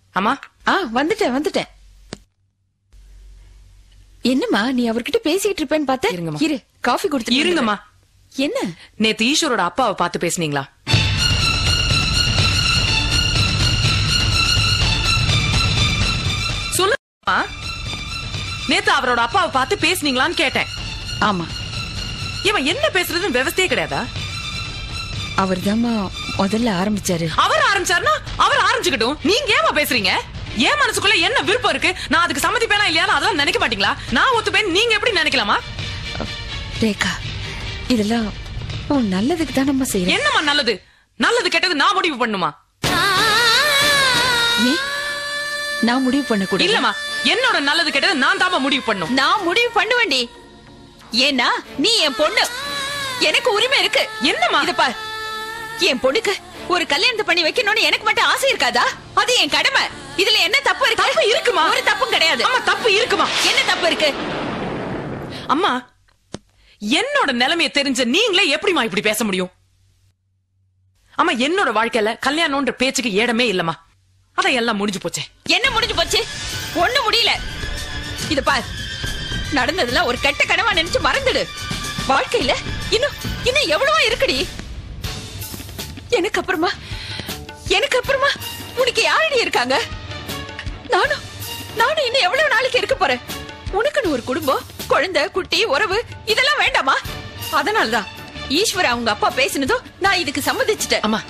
அம்மா ஆ வந்துட்டேன் வந்துட்டேன் என்னம்மா நீ அவர்கிட்ட பேசிட்டு இருப்பேன்னு பார்த்தா இருங்கம்மா. இரு காஃபி கொடுத்து இருங்கம்மா என்ன நேத்து ஈஸ்வரோட அப்பாவை பார்த்து பேசுனீங்களா சொல்லுமா நேத்து அவரோட அப்பாவை பார்த்து பேசுனீங்களான்னு கேட்டேன் ஆமா இவன் என்ன பேசுறதுன்னு விவசாயே கிடையாதா அவர் முதல்ல ஆரம்பிச்சாரு அவர் ஆரம்பிச்சாருன்னா அவர் ஆரம்பிச்சுக்கட்டும் நீங்க ஏமா பேசுறீங்க ஏன் மனசுக்குள்ள என்ன விருப்பம் இருக்கு நான் அதுக்கு சம்மதிப்பேனா இல்லையா அதெல்லாம் நினைக்க மாட்டீங்களா நான் ஒத்துப்பேன் நீங்க எப்படி நினைக்கலாமா ரேகா இதெல்லாம் உன் நல்லதுக்கு தான் நம்ம செய்யறோம் என்னம்மா நல்லது நல்லது கெட்டது நான் முடிவு பண்ணுமா ஏன் நான் முடிவு பண்ணக்கூடாது இல்லம்மா என்னோட நல்லது கெட்டது நான் தாமா முடிவு பண்ணும் நான் முடிவு பண்ணுவேண்டி ஏன்னா நீ என் பொண்ணு எனக்கு உரிமை இருக்கு என்னம்மா இத பார் என் பொண்ணுக்கு ஒரு கல்யாணத்தை பண்ணி வைக்கணும்னு எனக்கு மட்டும் ஆசை இருக்காதா அது என் கடமை இதுல என்ன தப்பு இருக்கு தப்பு இருக்குமா? ஒரு தப்பும் கிடையாது அம்மா தப்பு இருக்குமா என்ன தப்பு இருக்கு அம்மா என்னோட நிலைமைய தெரிஞ்ச நீங்களே எப்படிமா இப்படி பேச முடியும் அம்மா என்னோட வாழ்க்கையில கல்யாணம்ன்ற பேச்சுக்கு இடமே இல்லம்மா அதான் எல்லாம் முடிஞ்சு போச்சே என்ன முடிஞ்சு போச்சு ஒண்ணு முடியல இத பார் நடந்ததுல ஒரு கெட்ட கனவா நினைச்சு மறந்துடு வாழ்க்கையில இன்னும் இன்னும் எவ்வளவோ இருக்குடி எனக்கு அப்புறமா எனக்கு அப்புறமா உனக்கு யாரடி இருக்காங்க நானும் நானும் இன்னும் எவ்வளவு நாளைக்கு இருக்க போறேன் உனக்குன்னு ஒரு குடும்பம் குழந்தை குட்டி உறவு இதெல்லாம் வேண்டாமா அதனாலதான் ஈஸ்வர அவங்க அப்பா பேசினதும் நான் இதுக்கு சம்மதிச்சிட்டேன் அம்மா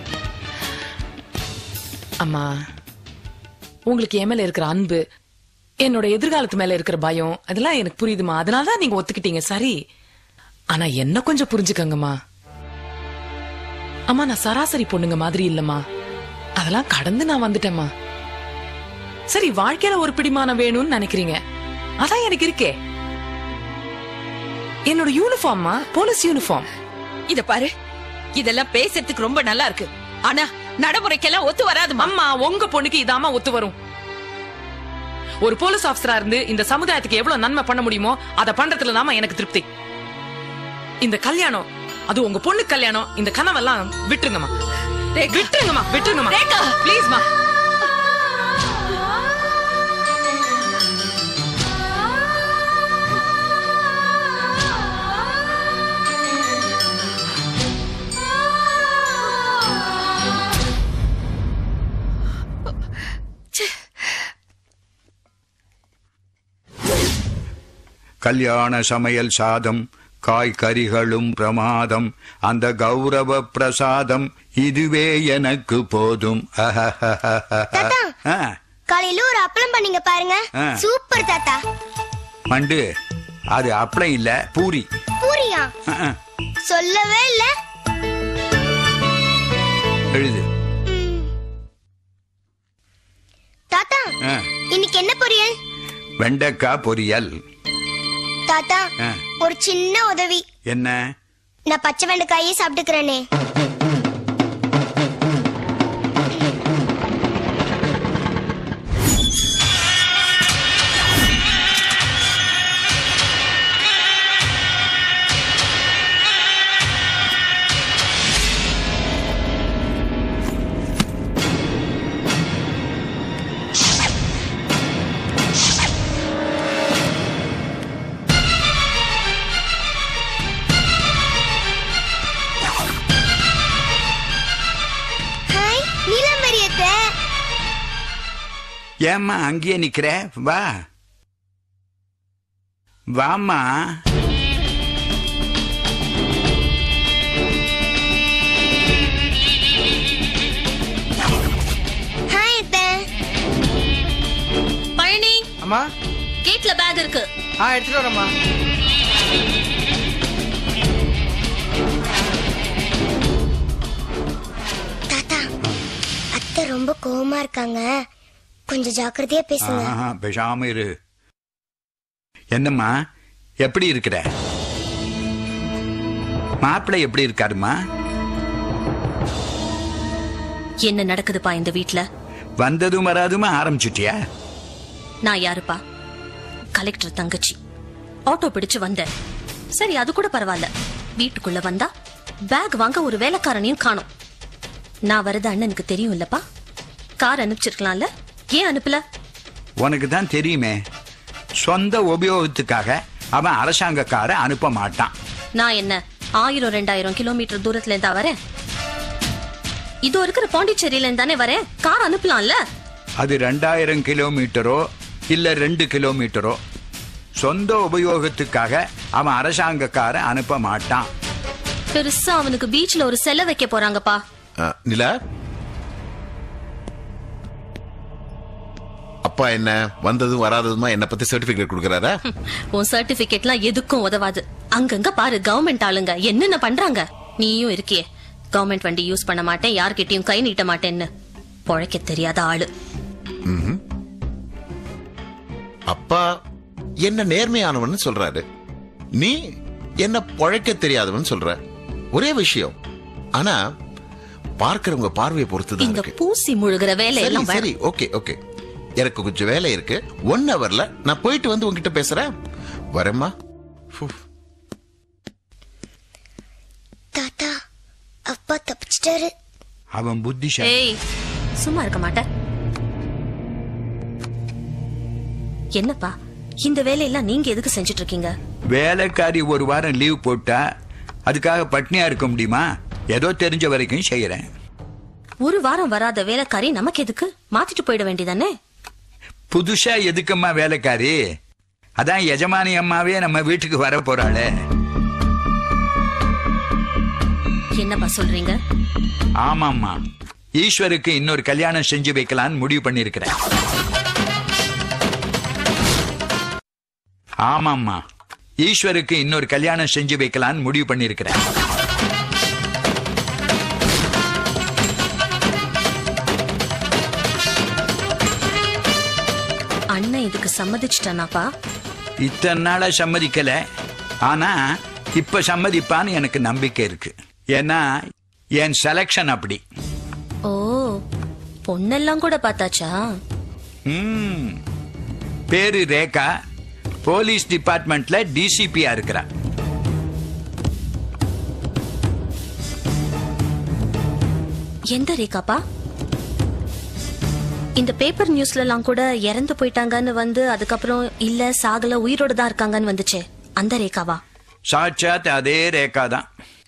அம்மா உங்களுக்கு என் மேல இருக்கிற அன்பு என்னோட எதிர்காலத்து மேல இருக்கிற பயம் அதெல்லாம் எனக்கு புரியுதுமா அதனாலதான் நீங்க ஒத்துக்கிட்டீங்க சரி ஆனா என்ன கொஞ்சம் புரிஞ்சுக்கங்கம்மா அம்மா நான் சராசரி பொண்ணுங்க மாதிரி இல்லம்மா அதெல்லாம் கடந்து நான் வந்துட்டேம்மா சரி வாழ்க்கையில ஒரு பிடிமானம் வேணும்னு நினைக்கிறீங்க அதான் எனக்கு இருக்கே என்னோட யூனிஃபார்ம்மா போலீஸ் யூனிஃபார்ம் இத பாரு இதெல்லாம் பேசுறதுக்கு ரொம்ப நல்லா இருக்கு ஆனா நடைமுறைக்கெல்லாம் ஒத்து வராதுமா அம்மா உங்க பொண்ணுக்கு இதாம்மா ஒத்து வரும் ஒரு போலீஸ் ஆபீசரா இருந்து இந்த சமுதாயத்துக்கு எவ்வளவு நன்மை பண்ண முடியுமோ அத பண்றதுல தாமா எனக்கு திருப்தி இந்த கல்யாணம் அது உங்க பொண்ணு கல்யாணம் இந்த கனவெல்லாம் விட்டுருங்கம்மா ரேகா. விட்டுருங்கம்மா விட்டுருங்கம்மா ரேகா. ப்ளீஸ்மா கல்யாண சமையல் சாதம் காய்கறிகளும் பிரமாதம் அந்த கௌரவ பிரசாதம் இதுவே எனக்கு போதும் தாத்தா. ஆ, காலையில ஒரு அப்பளம் பண்ணீங்க பாருங்க ஆ. சூப்பர் தாத்தா மண்டு அது அப்பளம் இல்ல பூரி பூரியா ஆ, ஆ, சொல்லவே இல்ல எழுது ம். தாத்தா ஆ, இன்னைக்கு என்ன பொரியல் வெண்டைக்காய் பொரியல் தாத்தா ஆ. ஒரு சின்ன உதவி என்ன நான் பச்சை வெண்டைக்காயே சாப்பிட்டுக்கிறேனே ஹாய் நீலமரியத்தை ஏம்மா அங்கேயே நிக்கிற வா வாம்மா ஹாய் அத்தை பழனி அம்மா கேட்ல பேக் இருக்கு ஆ எடுத்துட்டு வரேம்மா தாத்தா அத்தை ரொம்ப கோவமா இருக்காங்க கொஞ்சம் ஜாக்கிரதையா பேசுங்க ஆஹா, பேசாம இரு என்னம்மா எப்படி இருக்கிற மாப்பிள்ளை எப்படி இருக்காருமா என்ன நடக்குதுப்பா இந்த வீட்ல வந்ததும் வராதுமா ஆரம்பிச்சுட்டியா நான் யாருப்பா கலெக்டர் தங்கச்சி ஆட்டோ பிடிச்சு வந்தேன் சரி அது கூட பரவாயில்ல வீட்டுக்குள்ள வந்தா பேக் வாங்க ஒரு வேலைக்காரனையும் காணோம் நான் வரது அண்ணனுக்கு தெரியும் இல்லப்பா கார் அனுப்பிச்சிருக்கலாம்ல ஏன் அனுப்பல உனக்கு தான் தெரியுமே சொந்த உபயோகத்துக்காக அவன் அரசாங்க காரை அனுப்ப மாட்டான் நான் என்ன ஆயிரம் ரெண்டாயிரம் கிலோமீட்டர் தூரத்துல இருந்தா வரேன் இதோ இருக்கிற பாண்டிச்சேரியில இருந்தானே வரேன் கார் அனுப்பலாம்ல அது ரெண்டாயிரம் கிலோமீட்டரோ இல்ல ரெண்டு கிலோமீட்டரோ சொந்த உபயோகத்துக்காக அவன் அரசாங்க காரை அனுப்ப மாட்டான் பெருசா அவனுக்கு பீச்ல ஒரு செலை வைக்க போறாங்கப்பா ஆ, நிலா அப்பா என்ன வந்ததும் வராததுமா என்ன பத்தி சர்டிபிகேட் கொடுக்கறாரா உன் சர்டிபிகேட்லாம் எதுக்கும் உதவாது அங்கங்க பாரு கவர்மெண்ட் ஆளுங்க என்னென்ன பண்றாங்க நீயும் இருக்கியே கவர்மெண்ட் வண்டி யூஸ் பண்ண மாட்டேன் யார்கிட்டயும் கை நீட்ட மாட்டேன்னு பொழைக்க தெரியாத ஆளு அப்பா என்ன நேர்மையானவன் சொல்றாரு நீ என்ன பொழைக்க தெரியாதவன் சொல்ற ஒரே விஷயம் ஆனா பார்க்கறவங்க பார்வையை பொறுத்து தான் இந்த இருக்கு பூசி முழுகிற வேலை சரி எல்லாம் வேணாம். சரி ஓகே ஓகே எனக்கு கொஞ்சம் வேலை இருக்கு ஒன் ஹவர்ல நான் போயிட்டு வந்து உங்ககிட்ட பேசுறேன் வரேம்மா ஃபு. தாத்தா அப்பா தப்பிச்சிட்டாரு அவன் புத்திசாலி ஏய் சும்மா இருக்க மாட்ட என்னப்பா இந்த வேலையெல்லாம் நீங்க எதுக்கு செஞ்சுட்டு இருக்கீங்க வேலைக்காரி ஒரு வாரம் லீவ் போட்டா அதுக்காக பட்னியா இருக்க முடியுமா ஏதோ தெரிஞ்ச வரைக்கும் செய்யறேன் ஒரு வாரம் வராத வேலைக்காரி நமக்கு எதுக்கு மாத்திட்டு போயிட வேண்டியதானே புதுசா எதுக்கம்மா வேலைக்காரி அதான் எஜமானி அம்மாவே நம்ம வீட்டுக்கு வர போறாளே என்னப்பா சொல்றீங்க ஆமாம்மா ஈஸ்வருக்கு இன்னொரு கல்யாணம் செஞ்சு வைக்கலான்னு முடிவு பண்ணிருக்கிறேன் ஆமாம்மா ஈஸ்வருக்கு இன்னொரு கல்யாணம் செஞ்சு வைக்கலான்னு முடிவு பண்ணிருக்கிறேன் அண்ணன் இதுக்கு சம்மதிச்சிட்டானாப்பா இத்தனை நாளா சம்மதிக்கல ஆனா இப்ப சம்மதிப்பான்னு எனக்கு நம்பிக்கை இருக்கு ஏன்னா என் செலக்ஷன் அப்படி ஓ பொண்ணெல்லாம் கூட பார்த்தாச்சா ம். பேரு ரேகா போலீஸ் டிபார்ட்மெண்ட்ல டிசிபியா இருக்கிறா எந்த ரேகாப்பா இந்த பேப்பர் நியூஸ்ல எல்லாம் கூட இறந்து போயிட்டாங்கன்னு வந்து அதுக்கப்புறம் இல்ல சாகல உயிரோட தான் இருக்காங்கன்னு வந்துச்சே அந்த ரேகாவா சாட்சாத் அதே ரேகா தான்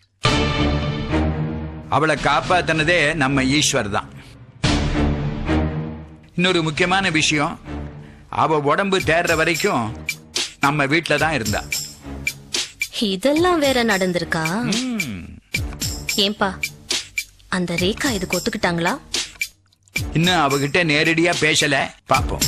அவளை காப்பாத்தினதே நம்ம ஈஸ்வர் தான் இன்னொரு முக்கியமான விஷயம் அவ உடம்பு தேர்ற வரைக்கும் நம்ம வீட்டில தான் இருந்தா இதெல்லாம் வேற நடந்திருக்கா ஏன்பா அந்த ரேகா இதுக்கு ஒத்துக்கிட்டாங்களா இன்னும் அவகிட்ட நேரடியா பேசல பாப்போம்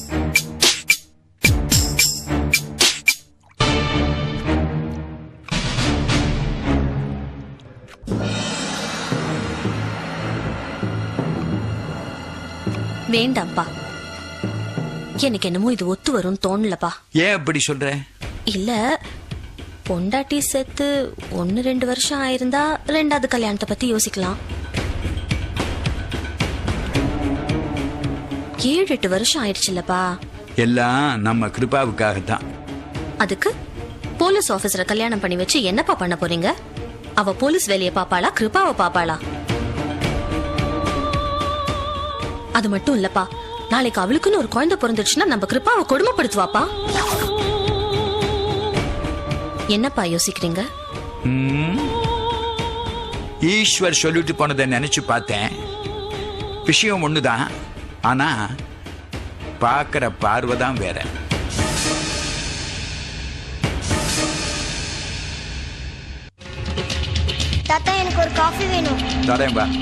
வேண்டாம்ப்பா எனக்கு என்னமோ இது ஒத்து வரும்னு தோணலப்பா ஏன் அப்படி சொல்ற இல்ல பொண்டாட்டி செத்து ஒன்னு ரெண்டு வருஷம் ஆயிருந்தா ரெண்டாவது கல்யாணத்தை பத்தி யோசிக்கலாம் ஏழு எட்டு வருஷம் ஆயிடுச்சுல்லப்பா எல்லாம் நம்ம கிருபாவுக்காகத்தான் அதுக்கு போலீஸ் ஆபீசரை கல்யாணம் பண்ணி வச்சு என்னப்பா பண்ண போறீங்க அவ போலீஸ் வேலையை பாப்பாளா கிருபாவை பாப்பாளா அது மட்டும் இல்லப்பா நாளைக்கு அவளுக்குன்னு ஒரு குழந்தை பிறந்துச்சுன்னா நம்ம கிருபாவை கொடுமைப்படுத்துவாப்பா என்னப்பா யோசிக்கிறீங்க ம். ஈஸ்வர் சொல்லிட்டு போனதை நினைச்சு பார்த்தேன் விஷயம் ஒண்ணுதான் ஆனா பார்க்கிற பார்வை தான் வேற தாத்தா எனக்கு ஒரு காஃபி வேணும் தரேன் வா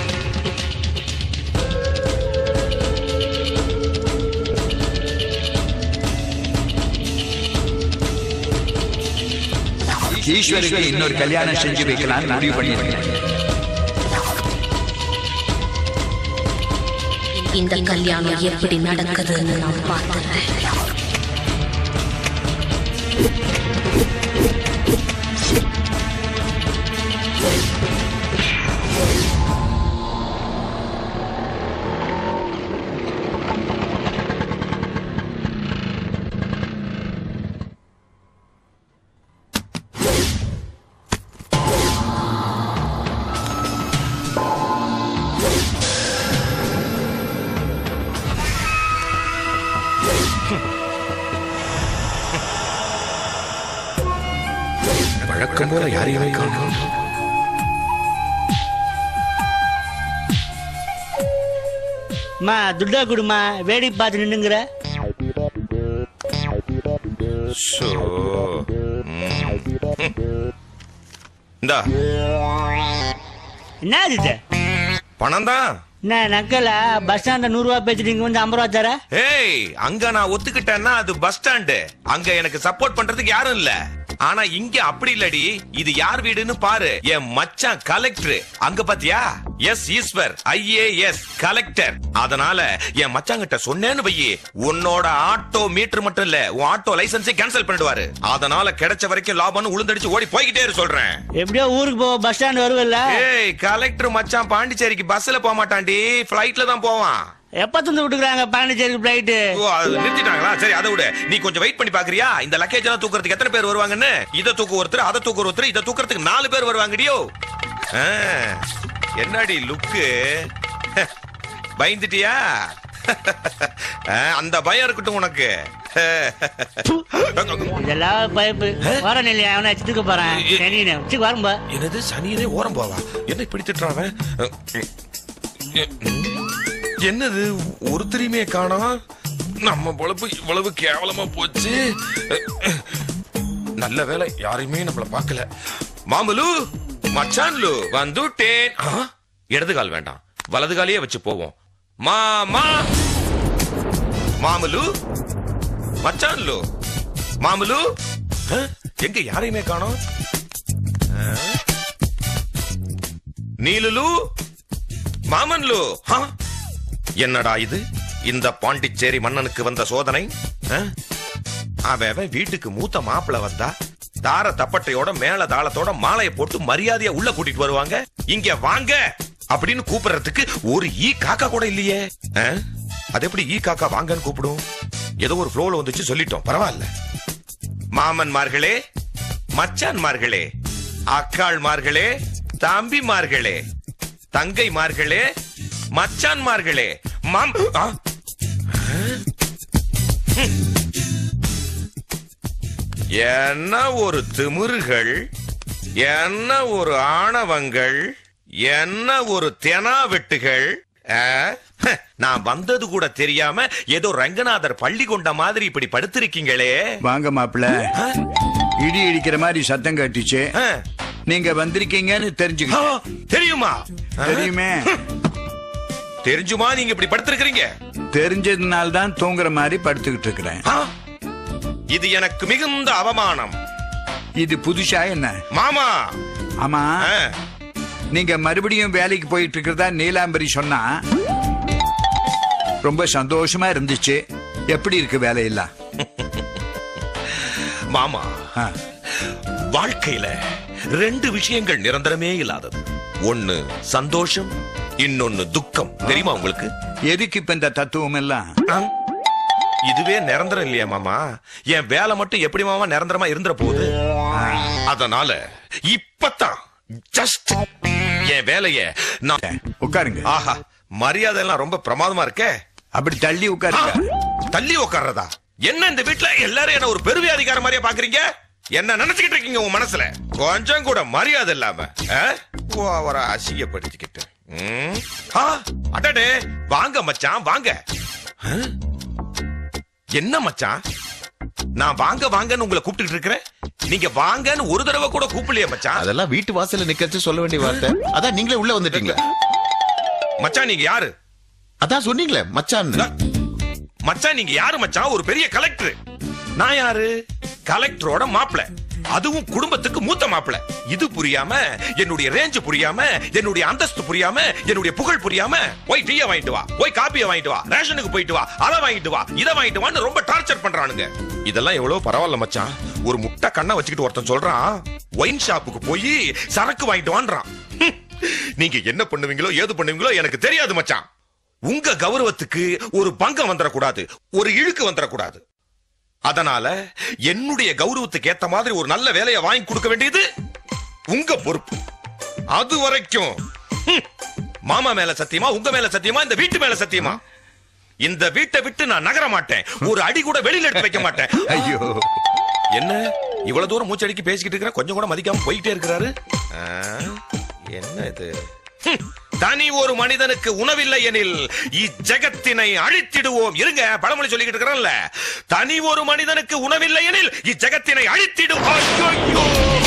ஈஸ்வருக்கு இன்னொரு கல்யாணம் செஞ்சு வைக்கலாம்னு முடிவு பண்ணிருக்கேன் இந்த கல்யாணம் எப்படி நடக்குதுன்னு நான் பார்த்துறேன் வழக்கம் போல யாரையுமே காணோம் மா துட்டா குடுமா வேடிக்கை பார்த்து நின்னுங்கிற சோ ம். இந்தா என்ன இது பணம் தான் என்ன நக்கலா பஸ் ஸ்டாண்ட்ல நூறு ரூபா பேசிட்டு இங்க வந்து ஐம்பது ரூபா தர ஏய் அங்க நான் ஒத்துக்கிட்டேன்னா அது பஸ் ஸ்டாண்டு அங்க எனக்கு சப்போர்ட் பண்றதுக்கு யாரும் இல்ல ஆனா இங்க அப்படி இல்லடி இது யார் வீடுன்னு பாரு என் மச்சான் கலெக்டர் அங்க பாத்தியா எஸ் ஈஸ்வர் ஐஏஎஸ் கலெக்டர் அதனால என் மச்சாங்கிட்ட சொன்னேன்னு வையி உன்னோட ஆட்டோ மீட்டர் மட்டும் இல்ல உன் ஆட்டோ லைசன்ஸை கேன்சல் பண்ணிடுவாரு அதனால கிடைச்ச வரைக்கும் லாபம்னு உளுந்தடிச்சு ஓடி போய்கிட்டே இரு சொல்றேன் எப்படியோ ஊருக்கு போக பஸ் ஸ்டாண்ட் வருவல்ல ஏய் கலெக்டர் மச்சான் பாண்டிச்சேரிக்கு பஸ்ல போக மாட்டான்டி பிளைட்ல தான் போவான் எப்ப தந்து விட்டுக்கிறாங்க பாண்டிச்சேரி பிளைட்டு ஓ, அது நிறுத்திட்டாங்களா சரி அதை விடு நீ கொஞ்சம் வெயிட் பண்ணி பாக்குறியா இந்த லக்கேஜ் எல்லாம் தூக்குறதுக்கு எத்தனை பேர் வருவாங்கன்னு இதை தூக்கு ஒருத்தர் அதை தூக்கு ஒருத்தர் இதை தூக்குறதுக்கு நாலு பேர் வருவாங்கடியோ ஆ, என்னடி லுக்கு பயந்துட்டியா ஆ, அந்த பயம் இருக்கட்டும் உனக்கு இதெல்லாம் பயப்பு வர நிலையா அவனை வச்சுக்க போறேன் சனினே வச்சுக்கு வரும்பா என்னது சனியனே ஓரம் போவா என்ன இப்படி திட்டுறான் என்னது ஒருத்தரையுமே காணோம் நம்ம பொழப்பு இவ்வளவு கேவலமா போச்சு நல்ல வேலை யாரையுமே நம்மள பார்க்கல மாமலு மச்சான்லு வந்துட்டேன் ஆ, இடது கால் வேண்டாம் வலது காலையே வச்சு போவோம் மாமா மாமலு மச்சான்லு மாமலு ஆ, எங்க யாரையுமே காணோம் நீலுலு மாமன்லு ஹா? என்னடா இது இந்த பாண்டிச்சேரி மன்னனுக்கு வந்த சோதனை ஆ? அவன் அவன் வீட்டுக்கு மூத்த மாப்பிள வந்தா தார தப்பட்டையோட மேல தாளத்தோட மாலையை போட்டு மரியாதையா உள்ள கூட்டிட்டு வருவாங்க இங்க வாங்க அப்படின்னு கூப்பிடுறதுக்கு ஒரு ஈ காக்கா கூட இல்லையே ஆ? அது எப்படி ஈ காக்கா வாங்கன்னு கூப்பிடும் ஏதோ ஒரு ஃப்ளோல வந்துச்சு சொல்லிட்டோம் பரவாயில்ல மாமன்மார்களே மச்சான்மார்களே அக்காள்மார்களே தம்பிமார்களே தங்கைமார்களே மச்சான்மார்களே மாம் ஆ? ஹம். என்ன ஒரு திமிருகள் என்ன ஒரு ஆணவங்கள் என்ன ஒரு தெனாவெட்டுகள் ஆ? ஹ, நான் வந்தது கூட தெரியாம ஏதோ ரங்கநாதர் பள்ளி கொண்ட மாதிரி இப்படி படுத்திருக்கீங்களே வாங்க மாப்பிள்ள இடி இடிக்கிற மாதிரி சத்தம் கட்டுச்சு ஆ. நீங்க வந்திருக்கீங்கன்னு ஆ, தெரிஞ்சுக்க தெரியுமா ஆ? தெரியுமே தெரிஞ்சுமா நீங்க இப்படி படுத்திருக்கிறீங்க தெரிஞ்சதுனால தான் தூங்குற மாதிரி படுத்துக்கிட்டு இருக்கிறேன் ஆ? இது எனக்கு மிகுந்த அவமானம் இது புதுசா என்ன மாமா ஆமா ஆ, நீங்க மறுபடியும் வேலைக்கு போயிட்டு இருக்கிறதா நீலாம்பரி சொன்னா ரொம்ப சந்தோஷமா இருந்துச்சு எப்படி இருக்கு வேலையெல்லாம் மாமா ஆ, வாழ்க்கையில ரெண்டு விஷயங்கள் நிரந்தரமே இல்லாதது ஒன்னு சந்தோஷம் இன்னொன்னு துக்கம் தெரியுமா உங்களுக்கு எதுக்கு இப்ப இந்த தத்துவம் எல்லாம் ஆ? இதுவே நிரந்தரம் இல்லையா மாமா என் வேலை மட்டும் எப்படி மாமா நிரந்தரமா இருந்துற போகுது அதனால இப்பதான் ஜஸ்ட் என் வேலைய நான் உட்காருங்க ஆஹா மரியாதை எல்லாம் ரொம்ப பிரமாதமா இருக்கே அப்படி தள்ளி ஆ, உட்காருங்க தள்ளி உட்கார்றதா என்ன இந்த வீட்ல எல்லாரும் என்ன ஒரு பெருவியாதிகார மாதிரியா பாக்குறீங்க என்ன நினைச்சுக்கிட்டு இருக்கீங்க உங்க மனசுல கொஞ்சம் கூட மரியாதை இல்லாம ஆ? ஓவரா அசிங்கப்படுத்திக்கிட்டு ம். ஆ, அடடே வாங்க மச்சான் வாங்க ஆ? என்ன மச்சான் நான் வாங்க வாங்கன்னு உங்களை கூப்பிட்டு இருக்கிறேன் நீங்க வாங்கன்னு ஒரு தடவை கூட கூப்பிடலையே மச்சான் அதெல்லாம் வீட்டு வாசல்ல நிக்கச்சு சொல்ல வேண்டிய வார்த்தை அதான் நீங்களே உள்ள வந்துட்டீங்களே மச்சான் நீங்க யாரு அதான் சொன்னீங்களே மச்சான் மச்சான் நீங்க யாரு மச்சான் ஒரு பெரிய கலெக்டர் நான் யாரு கலெக்டரோட மாப்பிள அதுவும் குடும்பத்துக்கு மூத்த மாப்பிள இது புரியாம என்னுடைய ரேஞ்ச் புரியாம என்னுடைய அந்தஸ்து புரியாம என்னுடைய புகழ் புரியாம போய் டீய வாங்கிட்டு வா போய் காப்பிய வாங்கிட்டு வா ரேஷனுக்கு போயிட்டு வா அதை வாங்கிட்டு வா இதை வாங்கிட்டு வான்னு ரொம்ப டார்ச்சர் பண்றானுங்க இதெல்லாம் எவ்வளவு பரவாயில்ல மச்சான் ஒரு முட்டை கண்ணை வச்சுக்கிட்டு ஒருத்தன் சொல்றான் ஒயின் ஷாப்புக்கு போய் சரக்கு வாங்கிட்டு வான்றான் ஹம். நீங்க என்ன பண்ணுவீங்களோ ஏது பண்ணுவீங்களோ எனக்கு தெரியாது மச்சான் உங்க கௌரவத்துக்கு ஒரு பங்கம் வந்துடக்கூடாது ஒரு இழுக்கு வந்துடக்கூடாது அதனால என்னுடைய கௌரவத்துக்கு ஏத்த மாதிரி ஒரு நல்ல வேலையை வாங்கி கொடுக்க வேண்டியது உங்க பொறுப்பு அது வரைக்கும் ஹம், மாமா மேல சத்தியமா உங்க மேல சத்தியமா இந்த வீட்டு மேல சத்தியமா இந்த வீட்டை விட்டு நான் நகர மாட்டேன் ஒரு அடி கூட வெளியில எடுத்து வைக்க மாட்டேன் ஐயோ என்ன இவ்வளவு தூரம் மூச்சடிக்கு பேசிக்கிட்டு இருக்கிற கொஞ்சம் கூட மதிக்காம போயிட்டே இருக்கிறாரு ஆ, என்ன இது ஹம், தனி ஒரு மனிதனுக்கு உணவில்லை எனில் இஜகத்தினை அழித்திடுவோம் இருங்க பழமொழி சொல்லிக்கிட்டு இருக்கிறோம்ல தனி ஒரு மனிதனுக்கு உணவில்லை எனில் இஜகத்தினை அழித்திடுவோம் ஐயோ